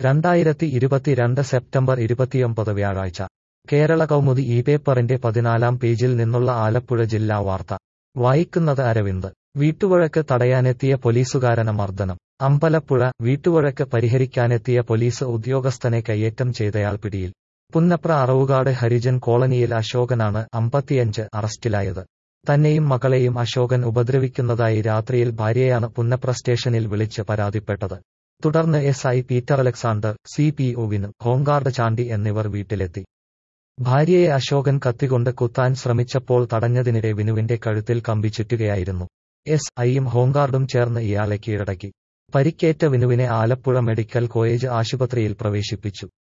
രണ്ടായിരത്തി ഇരുപത്തിരണ്ട് സെപ്റ്റംബർ ഇരുപത്തിയൊമ്പത് വ്യാഴാഴ്ച കേരള കൗമുദി ഈ പേപ്പറിന്റെ പതിനാലാം പേജിൽ നിന്നുള്ള ആലപ്പുഴ ജില്ലാ വാർത്ത വായിക്കുന്നത് അരവിന്ദ് വീട്ടുവഴക്ക് തടയാനെത്തിയ പോലീസുകാരന് മർദ്ദനം അമ്പലപ്പുഴ വീട്ടുവഴക്ക് പരിഹരിക്കാനെത്തിയ പോലീസ് ഉദ്യോഗസ്ഥനെ കയ്യേറ്റം ചെയ്തയാൾ പിടിയിൽ പുന്നപ്ര അറവുകാട് ഹരിജൻ കോളനിയിൽ അശോകനാണ് അമ്പത്തിയഞ്ച് അറസ്റ്റിലായത് തന്നെയും മകളെയും അശോകൻ ഉപദ്രവിക്കുന്നതായി രാത്രിയിൽ ഭാര്യയാണ് പുന്നപ്ര സ്റ്റേഷനിൽ വിളിച്ച് പരാതിപ്പെട്ടത് തുടർന്ന് S I Peter Alexander C P ഒവിന് ഹോംഗാർഡ് ചാണ്ടി എന്നിവർ വീട്ടിലെത്തി ഭാര്യയെ അശോകൻ കത്തികൊണ്ട് കുത്താൻ ശ്രമിച്ചപ്പോൾ തടഞ്ഞതിനിടെ വിനുവിന്റെ കഴുത്തിൽ കമ്പി ചുറ്റുകയായിരുന്നു എസ് ഐയും ഹോംഗാർഡും ചേർന്ന് ഇയാളെ കീഴടക്കി പരിക്കേറ്റ വിനുവിനെ ആലപ്പുഴ മെഡിക്കൽ കോളേജ് ആശുപത്രിയിൽ പ്രവേശിപ്പിച്ചു